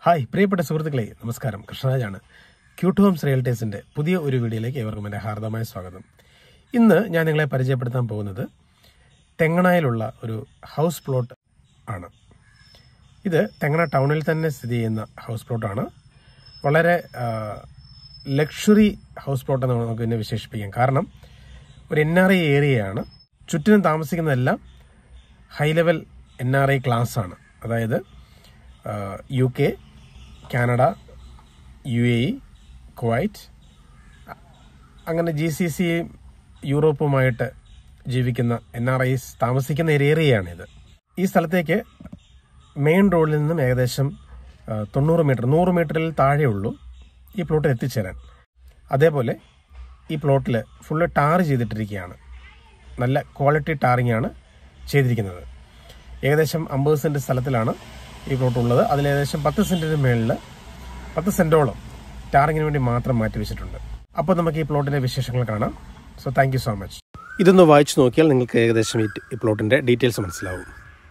hi പ്രിയപ്പെട്ട സുഹൃത്തുക്കളെ നമസ്കാരം കൃഷ്ണരാജാണ് ക്യൂട്ട് ഹോംസ് റിയൽറ്റേഴ്സിന്റെ പുതിയ ഒരു വീഡിയോയിലേക്ക് ഏവർക്കും എൻ്റെ ഹാർദമായ സ്വാഗതം ഇന്ന് ഞാൻ നിങ്ങളെ പരിചയപ്പെടുത്താൻ പോകുന്നത് തെങ്ങണയിലുള്ള ഒരു ഹൗസ് പ്ലോട്ട് ആണ് ഇത് തെങ്ങണ ടൗണിൽ തന്നെ സ്ഥിതി ചെയ്യുന്ന ഹൗസ് പ്ലോട്ടാണ് വളരെ ലക്ഷറി ഹൗസ് പ്ലോട്ട് എന്ന് നമുക്ക് ഇതിനെ വിശേഷിപ്പിക്കാം കാരണം ഒരു എൻ ആർ ഐ ഏരിയയാണ് ചുറ്റിനും താമസിക്കുന്നതെല്ലാം high level N R I class ആണ് അതായത് U K Canada U A E Kuwait അങ്ങനെ ജി സി സി യൂറോപ്പുമായിട്ട് ജീവിക്കുന്ന എൻ ആർ ഐസ് താമസിക്കുന്ന ഒരു ഏരിയയാണിത് ഈ സ്ഥലത്തേക്ക് മെയിൻ റോഡിൽ നിന്നും ഏകദേശം ആ, തൊണ്ണൂറ് മീറ്റർ നൂറ് മീറ്ററിൽ താഴെയുള്ളൂ ഈ പ്ലോട്ടിൽ എത്തിച്ചേരാൻ അതേപോലെ ഈ പ്ലോട്ടിൽ ഫുള്ള് ടാർ ചെയ്തിട്ടിരിക്കുകയാണ് നല്ല ക്വാളിറ്റി ടാറിംഗ് ആണ് ചെയ്തിരിക്കുന്നത് ഏകദേശം അമ്പത് സെൻറ്റ് സ്ഥലത്തിലാണ് ഈ പ്ലോട്ട് ഉള്ളത് അതിൽ ഏകദേശം പത്ത് സെൻറ്റിന് മേളിൽ പത്ത് സെൻറ്റോളം ടാറിങ്ങിന് വേണ്ടി മാത്രം മാറ്റി വെച്ചിട്ടുണ്ട് അപ്പോൾ നമുക്ക് ഈ പ്ലോട്ടിൻ്റെ വിശേഷങ്ങൾ കാണാം so thank you so much ഇതൊന്ന് വായിച്ചു നോക്കിയാൽ നിങ്ങൾക്ക് ഏകദേശം ഈ ഈ പ്ലോട്ടിൻ്റെ ഡീറ്റെയിൽസ് മനസ്സിലാവും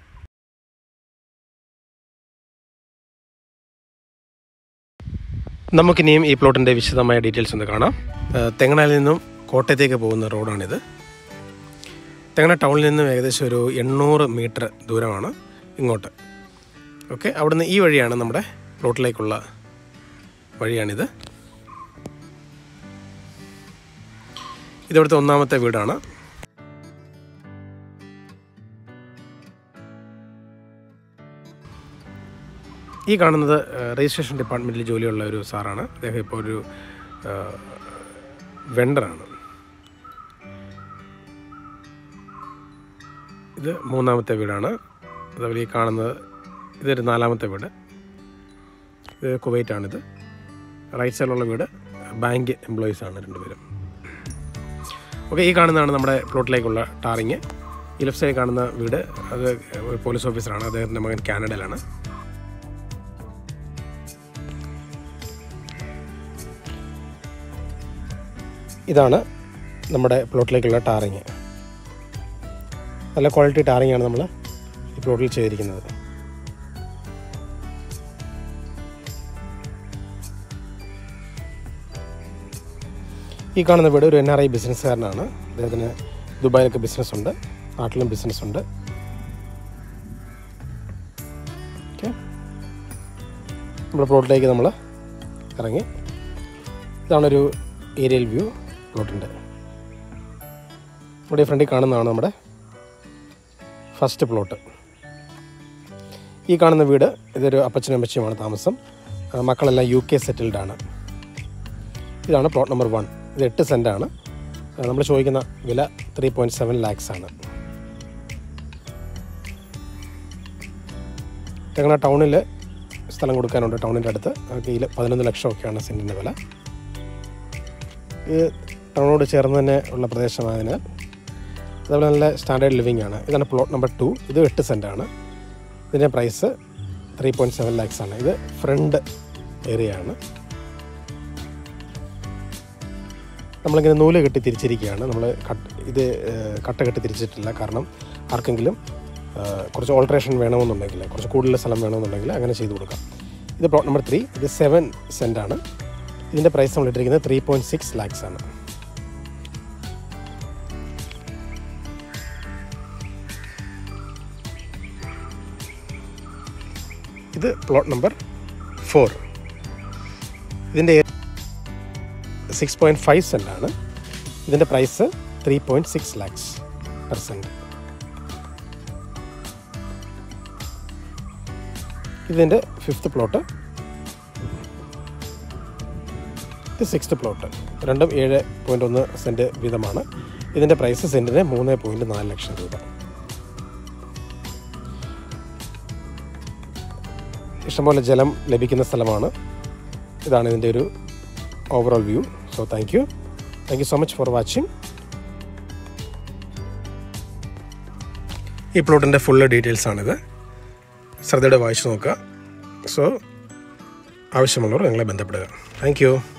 നമുക്കിനിയും ഈ പ്ലോട്ടിൻ്റെ വിശദമായ ഡീറ്റെയിൽസ് ഒന്ന് കാണാം ഏഹ് തെങ്ങണയിൽ നിന്നും കോട്ടയത്തേക്ക് പോകുന്ന റോഡാണിത് തെങ്ങണ ടൗണിൽ നിന്നും ഏകദേശം ഒരു എണ്ണൂറ് മീറ്റർ ദൂരമാണ് ഇങ്ങോട്ട് ഓക്കെ അവിടുന്ന് ഈ വഴിയാണ് നമ്മുടെ പ്ലോട്ടിലേക്കുള്ള വഴിയാണിത് ഇതവിടുത്തെ ഒന്നാമത്തെ വീടാണ് ഈ കാണുന്നത് ഏഹ്, രജിസ്ട്രേഷൻ ഡിപ്പാർട്ട്മെൻറ്റിൽ ജോലിയുള്ള ഒരു സാറാണ് അദ്ദേഹം ഇപ്പോൾ ഒരു ഏഹ്, വെണ്ടറാണ് ഇത് മൂന്നാമത്തെ വീടാണ് അതുപോലെ ഈ കാണുന്നത് ഇതൊരു നാലാമത്തെ വീട് ഇത് കുവൈറ്റാണിത് റൈറ്റ് സൈഡിലുള്ള വീട് ബാങ്ക് എംപ്ലോയീസ് ആണ് രണ്ടുപേരും ഓക്കെ ഈ കാണുന്നതാണ് നമ്മുടെ പ്ലോട്ടിലേക്കുള്ള ടാറിങ് ഈ ലെഫ്റ്റ് സൈഡിൽ കാണുന്ന വീട് അത് ഒരു പോലീസ് ഓഫീസറാണ് അദ്ദേഹത്തിൻ്റെ മകൻ കാനഡയിലാണ് ഇതാണ് നമ്മുടെ പ്ലോട്ടിലേക്കുള്ള ടാറിങ് നല്ല ക്വാളിറ്റി ടാറിംഗ് ആണ് നമ്മൾ ഈ പ്ലോട്ടിൽ ചെയ്തിരിക്കുന്നത് ഈ കാണുന്ന വീട് ഒരു എൻ ആർ ഐ ബിസിനസ്സുകാരനാണ് അദ്ദേഹത്തിന് ദുബായിലൊക്കെ ബിസിനസ് ഉണ്ട് നാട്ടിലും ബിസിനസ് ഉണ്ട് ഓക്കെ നമ്മുടെ പ്ലോട്ടിലേക്ക് നമ്മൾ ഇറങ്ങി ഇതാണൊരു ഏരിയൽ വ്യൂ പ്ലോട്ടിൻ്റെ ഇവിടെ ഫ്രണ്ടിൽ കാണുന്നതാണ് നമ്മുടെ ഫസ്റ്റ് പ്ലോട്ട് ഈ കാണുന്ന വീട് ഇതൊരു അപ്പച്ചനും അമ്മച്ചിയുമാണ് താമസം ആ, മക്കളെല്ലാം യു കെ സെറ്റിൽഡ് ആണ് ഇതാണ് പ്ലോട്ട് നമ്പർ വൺ ഇത് എട്ട് സെൻറ്റാണ് നമ്മൾ ചോദിക്കുന്ന വില ത്രീ പോയിൻറ്റ് സെവൻ ലാക്സ് ആണ് ഞങ്ങളുടെ ടൗണിൽ സ്ഥലം കൊടുക്കാനുണ്ട് ടൗണിൻ്റെ അടുത്ത് നമുക്ക് ഇതിൽ പതിനൊന്ന് ലക്ഷമൊക്കെയാണ് സെൻറ്റിൻ്റെ വില ഇത് ടൗണിനോട് ചേർന്ന് തന്നെ ഉള്ള പ്രദേശമായതിനാൽ അതുപോലെ നല്ല സ്റ്റാൻഡേർഡ് ലിവിംഗ് ആണ് ഇതാണ് പ്ലോട്ട് നമ്പർ ടു ഇത് എട്ട് സെൻറ്റ് ആണ് ഇതിൻ്റെ price three point seven lakhs ആണ് ഇത് ഫ്രണ്ട് ഏരിയ ആണ് നമ്മളിങ്ങനെ നൂല് കെട്ടി തിരിച്ചിരിക്കുകയാണ് നമ്മൾ കട്ട് ഇത് ഏഹ്, കട്ട കെട്ടി തിരിച്ചിട്ടില്ല കാരണം ആർക്കെങ്കിലും ഏഹ്, കുറച്ച് ഓൾട്രേഷൻ വേണമെന്നുണ്ടെങ്കിൽ കുറച്ച് കൂടുതൽ സ്ഥലം വേണമെന്നുണ്ടെങ്കിൽ അങ്ങനെ ചെയ്തു കൊടുക്കാം ഇത് പ്ലോട്ട് നമ്പർ ത്രീ ഇത് സെവൻ സെൻറ്റ് ആണ് ഇതിൻ്റെ പ്രൈസ് നമ്മൾ ഇട്ടിരിക്കുന്നത് ത്രീ പോയിൻറ്റ് സിക്സ് ലാക്സ് ആണ് ഇത് പ്ലോട്ട് നമ്പർ ഫോർ ഇതിൻ്റെ സിക്സ് പോയിൻറ്റ് ഫൈവ് സെൻ്റ് ആണ് ഇതിൻ്റെ price three point six lakhs per cent ഇതിൻ്റെ ഫിഫ്ത്ത് പ്ലോട്ട് ഇത് സിക്സ്ത് പ്ലോട്ട് രണ്ടും ഏഴ് പോയിൻറ്റ് ഒന്ന് സെൻറ്റ് വീതമാണ് ഇതിൻ്റെ പ്രൈസ് സെൻറ്റിന് മൂന്ന് പോയിൻറ്റ് നാല് ലക്ഷം രൂപ ഇഷ്ടംപോലെ ജലം ലഭിക്കുന്ന സ്ഥലമാണ് ഇതാണ് ഇതിൻ്റെ ഒരു overall view so thank you thank you so much for watching ഈ പ്ലോട്ടിൻ്റെ ഫുള്ള് ഡീറ്റെയിൽസ് ആണിത് ശ്രദ്ധയോടെ വായിച്ചു നോക്കുക സോ ആവശ്യമുള്ളവർ നിങ്ങളെ ബന്ധപ്പെടുക താങ്ക് യു